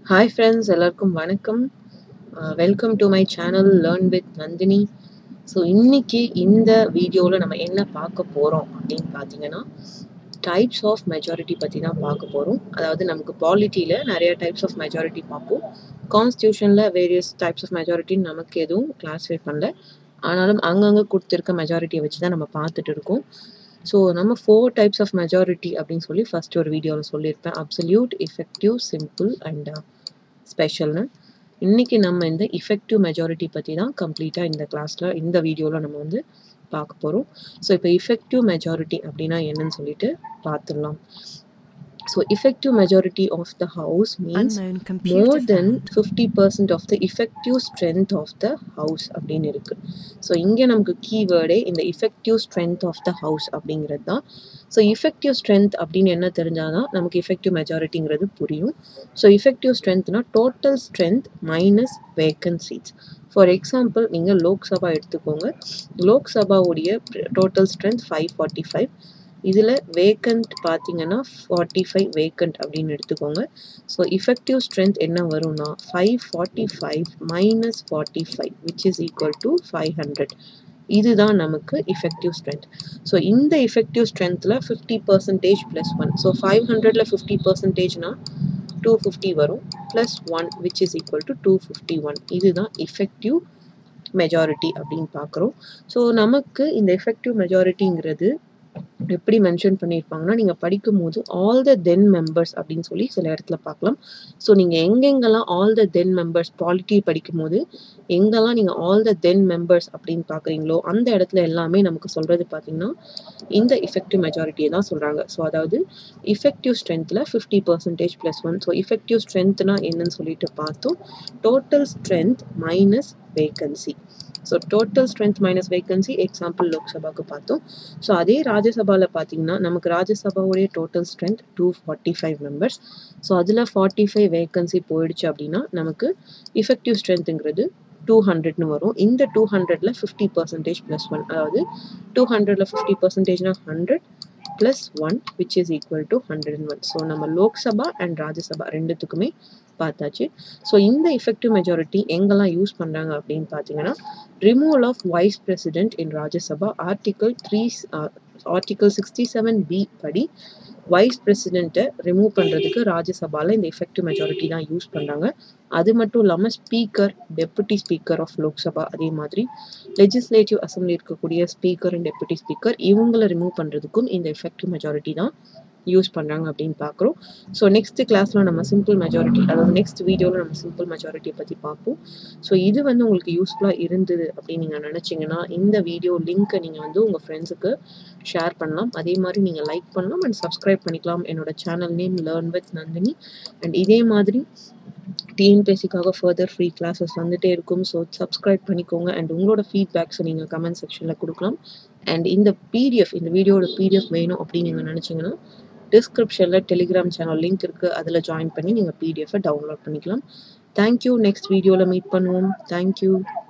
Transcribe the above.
Hi friends எல்லாருக்கும் வணக்கம் welcome to my channel learn with Nandini so இன்னைக்கு இந்த வீடியோவில் நம்ம என்ன பார்க்க போகிறோம் அப்படின்னு பார்த்தீங்கன்னா டைப்ஸ் ஆஃப் மெஜாரிட்டி பற்றி தான் பார்க்க போகிறோம் அதாவது நமக்கு பாலிட்டியில் நிறைய டைப்ஸ் ஆஃப் மெஜாரிட்டி பார்ப்போம் கான்ஸ்டியூஷனில் வேரியஸ் டைப்ஸ் ஆஃப் மெஜாரிட்டின்னு நமக்கு எதுவும் கிளாஸிஃபை பண்ணல ஆனாலும் அங்கங்கே கொடுத்துருக்க மெஜாரிட்டியை வச்சு தான் நம்ம பார்த்துட்டு இருக்கோம் ஸோ நம்ம ஃபோர் டைப்ஸ் ஆஃப் மெஜாரிட்டி அப்படின்னு சொல்லி ஃபர்ஸ்ட் ஒரு வீடியோவில் சொல்லியிருப்பேன் அப்சல்யூட் எஃபெக்டிவ் சிம்பிள் அண்ட் ஸ்பெஷல்னு இன்றைக்கி நம்ம இந்த இஃபெக்டிவ் மெஜாரிட்டி பற்றி தான் கம்ப்ளீட்டாக இந்த கிளாஸில் இந்த வீடியோவில் நம்ம வந்து பார்க்க போகிறோம் ஸோ இப்போ இஃபெக்டிவ் மெஜாரிட்டி அப்படின்னா என்னன்னு சொல்லிட்டு பார்த்துடலாம் so effective majority of the house means Unknown more computer then found. Fifty percent of the effective strength of the house அப்படின்னு இருக்கு ஸோ இங்கே நமக்கு கீவேர்டே இந்த effective strength of the house அப்படிங்கிறது தான் ஸோ இஃபெக்டிவ் ஸ்ட்ரென்த் அப்படின்னு என்ன தெரிஞ்சாதான் நமக்கு இஃபெக்டிவ் மெஜாரிட்டிங்கிறது புரியும் so effective ஸ்ட்ரென்த்னா total strength minus வேக்கன் seeds for example நீங்கள் லோக்சபா எடுத்துக்கோங்க லோக்சபாவுடைய total strength five forty five இதில் வேக்கண்ட் பார்த்தீங்கன்னா ஃபார்ட்டி ஃபைவ் வேக்கண்ட் அப்படின்னு எடுத்துக்கோங்க ஸோ இஃபெக்டிவ் ஸ்ட்ரென்த் என்ன வரும்னா five forty five minus forty five which is equal to five hundred இதுதான் நமக்கு இஃபெக்டிவ் ஸ்ட்ரென்த் ஸோ இந்த இஃபெக்டிவ் ஸ்ட்ரென்த்தில் fifty percentage plus one so five ஹண்ட்ரடில் ஃபிஃப்டி பர்சன்டேஜ்னா டூ ஃபிஃப்டி வரும் plus one which is equal to two fifty one இதுதான் effective majority அப்படின்னு பார்க்குறோம் so நமக்கு இந்த எஃபெக்டிவ் மெஜாரிட்டிங்கிறது எப்படி மென்ஷன் பண்ணியிருப்பாங்கன்னா நீங்கள் படிக்கும்போது ஆல் த தென் மெம்பர்ஸ் அப்படின்னு சொல்லி சில இடத்துல பார்க்கலாம் ஸோ நீங்கள் எங்கெங்கெல்லாம் all the then members polity படிக்கும்போது எங்கெல்லாம் நீங்கள் ஆல் த தென் மெம்பர்ஸ் அப்படின்னு பார்க்குறீங்களோ அந்த இடத்துல எல்லாமே நமக்கு சொல்கிறது பார்த்தீங்கன்னா இந்த இஃபெக்டிவ் மெஜாரிட்டியை தான் சொல்கிறாங்க ஸோ அதாவது இஃபெக்டிவ் ஸ்ட்ரென்த்தில் fifty percentage plus one so effective ஸ்ட்ரென்த்னா என்னன்னு சொல்லிட்டு பார்த்தோம் total strength minus vacancy so total strength minus vacancy example லோக்சபாவுக்கு பார்த்தோம் ஸோ அதே ராஜ்யசபாவில் பார்த்தீங்கன்னா நமக்கு ராஜ்யசபாவுடைய total strength two forty five members so அதில் ஃபார்ட்டி ஃபைவ் வேகன்சி போயிடுச்சு அப்படின்னா நமக்கு இஃபெக்டிவ் ஸ்ட்ரென்த்துங்கிறது டூ ஹண்ட்ரட்னு வரும் இந்த டூ ஹண்ட்ரட்ல ஃபிஃப்டி பர்சன்டேஜ் ப்ளஸ் ஒன் அதாவது டூ ஹண்ட்ரட்ல fifty பர்சன்டேஜ்னா hundred plus one which is equal to hundred and one so நம்ம லோக்சபா அண்ட் ராஜ்யசபா ரெண்டுத்துக்குமே பார்த்தாச்சு ஸோ இந்த இஃபெக்டிவ் மெஜாரிட்டி எங்கெல்லாம் யூஸ் பண்ணுறாங்க அப்படின்னு பார்த்தீங்கன்னா removal of vice president in Rajya Sabha article three article sixty seven B படி வைஸ் பிரசிடென்ட்டை ரிமூவ் பண்ணுறதுக்கு ராஜ்யசபாவில் இந்த எஃபெக்டிவ் மெஜாரிட்டி தான் யூஸ் பண்ணுறாங்க அது மட்டும் இல்லாமல் speaker deputy speaker of Lok Sabha அதே மாதிரி லெஜிஸ்லேட்டிவ் அசம்பிளி இருக்கக்கூடிய ஸ்பீக்கர் அண்ட் டெப்புட்டி ஸ்பீக்கர் இவங்களை ரிமூவ் பண்ணுறதுக்கும் இந்த எஃபெக்டிவ் மெஜாரிட்டி தான் யூஸ் பண்ணுறாங்க அப்படின்னு பார்க்குறோம் ஸோ நெக்ஸ்ட் கிளாஸில் நம்ம சிம்பிள் மெஜாரிட்டி அதாவது நெக்ஸ்ட் வீடியோவில் நம்ம சிம்பிள் மெஜாரிட்டியை பற்றி பார்ப்போம் ஸோ இது வந்து உங்களுக்கு யூஸ்ஃபுல்லாக இருந்தது அப்படின்னு நீங்கள் நினச்சிங்கன்னா இந்த வீடியோ லிங்க்கை நீங்கள் வந்து உங்கள் ஃப்ரெண்ட்ஸுக்கு ஷேர் பண்ணலாம் அதே மாதிரி நீங்கள் லைக் பண்ணலாம் அண்ட் சப்ஸ்கிரைப் பண்ணிக்கலாம் என்னோட channel name learn with Nandini and இதே மாதிரி டிஎன்பிஎஸ்சிக்காக ஃபர்தர் ஃப்ரீ கிளாஸஸ் வந்துட்டே இருக்கும் ஸோ சப்ஸ்கிரைப் பண்ணிக்கோங்க அண்ட் உங்களோட ஃபீட்பேக்ஸை நீங்கள் கமெண்ட் செக்ஷனில் கொடுக்கலாம் அண்ட் இந்த பிடிஎஃப் இந்த வீடியோட பிடிஎஃப் வேணும் அப்படின்னு நீங்கள் நினச்சிங்கன்னா டிஸ்கிரிப்ஷனில் டெலிகிராம் சேனல் லிங்க் இருக்குது அதில் ஜாயின் பண்ணி நீங்கள் பிடிஎஃபை டவுன்லோட் பண்ணிக்கலாம் தேங்க்யூ நெக்ஸ்ட் வீடியோவில் மீட் பண்ணுவோம் தேங்க்யூ